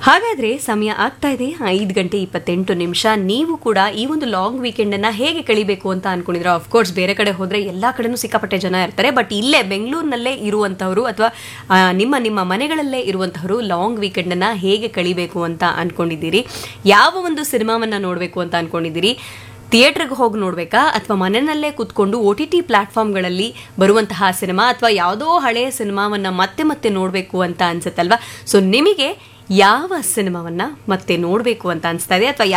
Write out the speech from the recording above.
ಹಾಗಾದ್ರೆ ಸಮಯ ಆಗ್ತಾ ಇದೆ ಐದು ಗಂಟೆ ಇಪ್ಪತ್ತೆಂಟು ನಿಮಿಷ ನೀವು ಕೂಡ ಈ ಒಂದು ಲಾಂಗ್ ವೀಕೆಂಡ್ ಅನ್ನ ಹೇಗೆ ಕಳಿಬೇಕು ಅಂತ ಅನ್ಕೊಂಡಿದ್ರೆ ಕೋರ್ಸ್ ಬೇರೆ ಕಡೆ ಹೋದ್ರೆ ಎಲ್ಲಾ ಕಡೆನೂ ಸಿಕ್ಕಾಪಟ್ಟೆ ಜನ ಇರ್ತಾರೆ ಬಟ್ ಇಲ್ಲೇ ಬೆಂಗಳೂರಿನಲ್ಲೇ ಇರುವಂತಹವರು ಅಥವಾ ನಿಮ್ಮ ನಿಮ್ಮ ಮನೆಗಳಲ್ಲೇ ಇರುವಂತಹವರು ಲಾಂಗ್ ವೀಕೆಂಡ್ ಅನ್ನ ಹೇಗೆ ಕಳಿಬೇಕು ಅಂತ ಅನ್ಕೊಂಡಿದ್ದೀರಿ ಯಾವ ಒಂದು ಸಿನಿಮಾವನ್ನ ನೋಡಬೇಕು ಅಂತ ಅನ್ಕೊಂಡಿದ್ದೀರಿ ಥಿಯೇಟರ್ಗೆ ಹೋಗಿ ನೋಡಬೇಕಾ ಅಥವಾ ಮನೆಯಲ್ಲೇ ಕೂತ್ಕೊಂಡು ಒ ಟಿ ಟಿ ಪ್ಲಾಟ್ಫಾರ್ಮ್ಗಳಲ್ಲಿ ಬರುವಂತಹ ಸಿನಿಮಾ ಅಥವಾ ಯಾವುದೋ ಹಳೆಯ ಸಿನಿಮಾವನ್ನ ಮತ್ತೆ ಮತ್ತೆ ನೋಡಬೇಕು ಅಂತ ಅನ್ಸುತ್ತಲ್ವಾ ಸೊ ನಿಮಗೆ ಯಾವ ಸಿನಿಮಾವನ್ನ ಮತ್ತೆ ನೋಡಬೇಕು ಅಂತ ಅನಿಸ್ತಾ ಇದೆ ಅಥವಾ